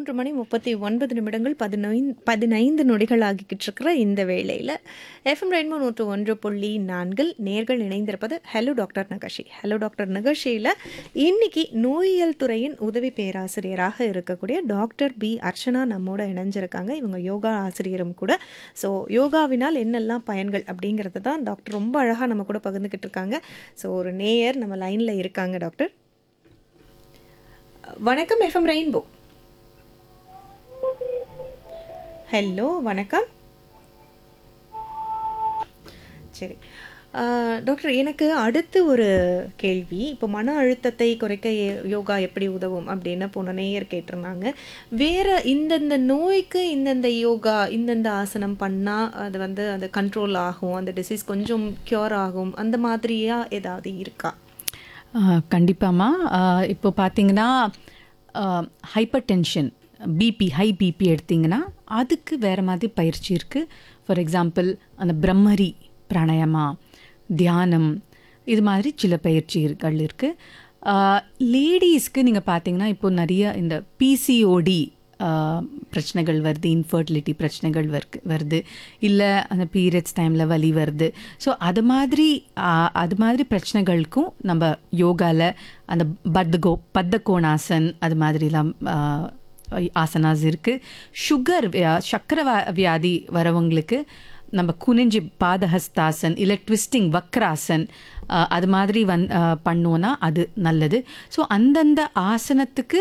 மூன்று மணி முப்பத்தி ஒன்பது நிமிடங்கள் பதினைந்து பதினைந்து நொடிகள் ஆகிக்கிட்டு இருக்கிற இந்த வேளையில் எஃப்எம் ரெயின்போ நூற்று ஒன்று புள்ளி நான்கில் நேர்கள் இணைந்திருப்பது ஹலோ டாக்டர் நகஷி ஹலோ டாக்டர் நகஷியில் இன்னைக்கு நோயியல் துறையின் உதவி பேராசிரியராக இருக்கக்கூடிய டாக்டர் பி அர்ச்சனா நம்மோட இணைஞ்சிருக்காங்க இவங்க யோகா ஆசிரியரும் கூட ஸோ யோகாவினால் என்னெல்லாம் பயன்கள் அப்படிங்கிறது தான் டாக்டர் ரொம்ப அழகாக நம்ம கூட பகிர்ந்துக்கிட்டு இருக்காங்க ஸோ ஒரு நேயர் நம்ம லைனில் இருக்காங்க டாக்டர் வணக்கம் எஃப்எம் ரெயின்போ ஹலோ வணக்கம் சரி ஆஹ், டாக்டர் எனக்கு அடுத்து ஒரு கேள்வி இப்போ மன அழுத்தத்தை குறைக்க எ- யோகா எப்படி உதவும் அப்படின்னு போன நேயர் கேட்டிருந்தாங்க வேற இந்தந்த நோய்க்கு இந்தந்த யோகா இந்தந்த ஆசனம் பண்ணால் அது வந்து அது கண்ட்ரோல் ஆகும் அந்த டிசீஸ் கொஞ்சம் க்யூர் ஆகும் அந்த மாதிரியா ஏதாவது இருக்கா கண்டிப்பாம்மா இப்போ பார்த்தீங்கன்னா hypertension BP high BP எடுத்தீங்கன்னா அதுக்கு வேறு மாதிரி பயிற்சி இருக்குது ஃபார் எக்ஸாம்பிள் அந்த பிரம்மரி பிராணாயாமா தியானம் இது மாதிரி சில பயிற்சிகள் இருக்குது லேடிஸ்க்கு நீங்கள் பார்த்தீங்கன்னா இப்போ நிறைய இந்த பிசிஓடி பிரச்சனைகள் வருது இன்ஃபர்டிலிட்டி பிரச்சனைகள் வருக்கு வருது இல்லை அந்த பீரியட்ஸ் டைமில் வலி வருது ஸோ அது மாதிரி ஆஹ், அது மாதிரி பிரச்சனைகளுக்கும் நம்ம யோகாவில் அந்த பத்தகோ பத்தகோணாசன் அது மாதிரிலாம் ஆஹ், ஆசனாஸ் இருக்குது சுகர் வியா சக்கரை வா- வியாதி வரவங்களுக்கு நம்ம குனிஞ்சு பாதஹஸ்தாசன் இல்லை ட்விஸ்டிங் வக்ராசன் அஹ், அது மாதிரி வந் அஹ், பண்ணோன்னா அது நல்லது ஸோ அந்தந்த ஆசனத்துக்கு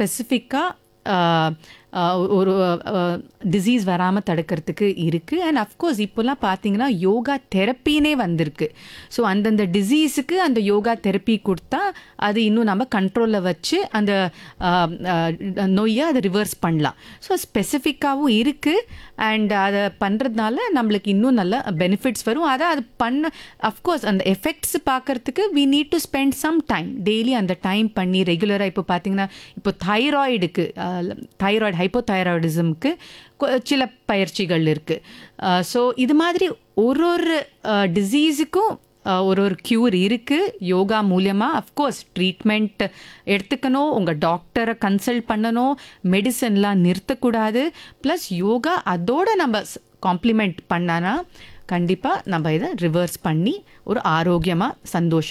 ஸ்பெசிஃபிக்காக ஒரு டிசீஸ் வராமல் தடுக்கிறதுக்கு இருக்குது அண்ட் அஃப்கோர்ஸ் இப்போல்லாம் பார்த்தீங்கன்னா யோகா தெரப்பினே வந்திருக்கு ஸோ அந்தந்த டிசீஸுக்கு அந்த யோகா தெரப்பி கொடுத்தா அது இன்னும் நம்ம கண்ட்ரோலில் வச்சு அந்த ஆஹ், ஆஹ், நோயை அதை ரிவர்ஸ் பண்ணலாம் ஸோ ஸ்பெசிஃபிக்காகவும் இருக்குது அண்ட் அதை பண்ணுறதுனால நம்மளுக்கு இன்னும் நல்ல பெனிஃபிட்ஸ் வரும் அதை அது பண்ண அஃப்கோர்ஸ் அந்த எஃபெக்ட்ஸ் பார்க்கறதுக்கு we need to spend some time daily அந்த டைம் பண்ணி ரெகுலராக இப்போ பார்த்தீங்கன்னா இப்போ தைராய்டுக்கு தைராய்டு ஹைப்போதைராய்டிசம்க்கு சில பயிற்சிகள் இருக்குது ஸோ இது மாதிரி ஒரு ஒரு டிசீஸுக்கும் ஒரு ஒரு க்யூர் இருக்குது யோகா மூலியமாக அஃப்கோர்ஸ் ட்ரீட்மெண்ட் எடுத்துக்கணும் உங்கள் டாக்டரை கன்சல்ட் பண்ணணும் மெடிசன்லாம் நிறுத்தக்கூடாது ப்ளஸ் யோகா அதோட நம்ம காம்ப்ளிமெண்ட் பண்ணானா கண்டிப்பாக நம்ம இதை ரிவர்ஸ் பண்ணி ஒரு ஆரோக்கியமாக சந்தோஷம்